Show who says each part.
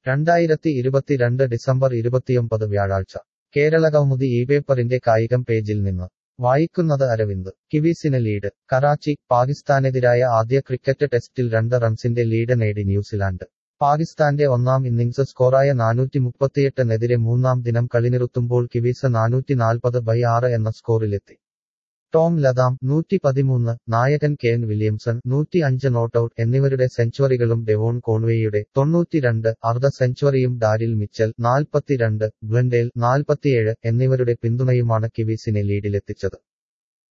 Speaker 1: രണ്ടായിരത്തി ഇരുപത്തിരണ്ട് ഡിസംബർ ഇരുപത്തിയൊമ്പത് വ്യാഴാഴ്ച കേരളകൗമുദി ഈ പേപ്പറിന്റെ കായികം പേജിൽ നിന്ന് വായിക്കുന്നത് അരവിന്ദ് കിവീസിന് ലീഡ് കറാച്ചി പാകിസ്ഥാനെതിരായ ആദ്യ ക്രിക്കറ്റ് ടെസ്റ്റിൽ രണ്ട് റൺസിന്റെ ലീഡ് നേടി ന്യൂസിലാൻഡ് പാകിസ്ഥാന്റെ ഒന്നാം ഇന്നിംഗ്സ് സ്കോറായ നാനൂറ്റി മുപ്പത്തിയെട്ടിനെതിരെ മൂന്നാം ദിനം കളിനിറുത്തുമ്പോൾ കിവീസ് നാനൂറ്റി നാൽപ്പത് ബൈ ആറ് എന്ന സ്കോറിലെത്തി ടോം ലതാം നൂറ്റി പതിമൂന്ന് നായകൻ കെൻ വില്യംസൺ നൂറ്റി അഞ്ച് നോട്ടൌട്ട് എന്നിവരുടെ സെഞ്ചുറികളും ഡെവോൺ കോൺവേയുടെ തൊണ്ണൂറ്റിരണ്ട് അർദ്ധ സെഞ്ചുറിയും ഡാരിൽ മിച്ചൽ നാൽപ്പത്തിരണ്ട് ബ്ലണ്ടേൽ നാൽപ്പത്തിയേഴ് എന്നിവരുടെ പിന്തുണയുമാണ് കിവീസിനെ ലീഡിലെത്തിച്ചത്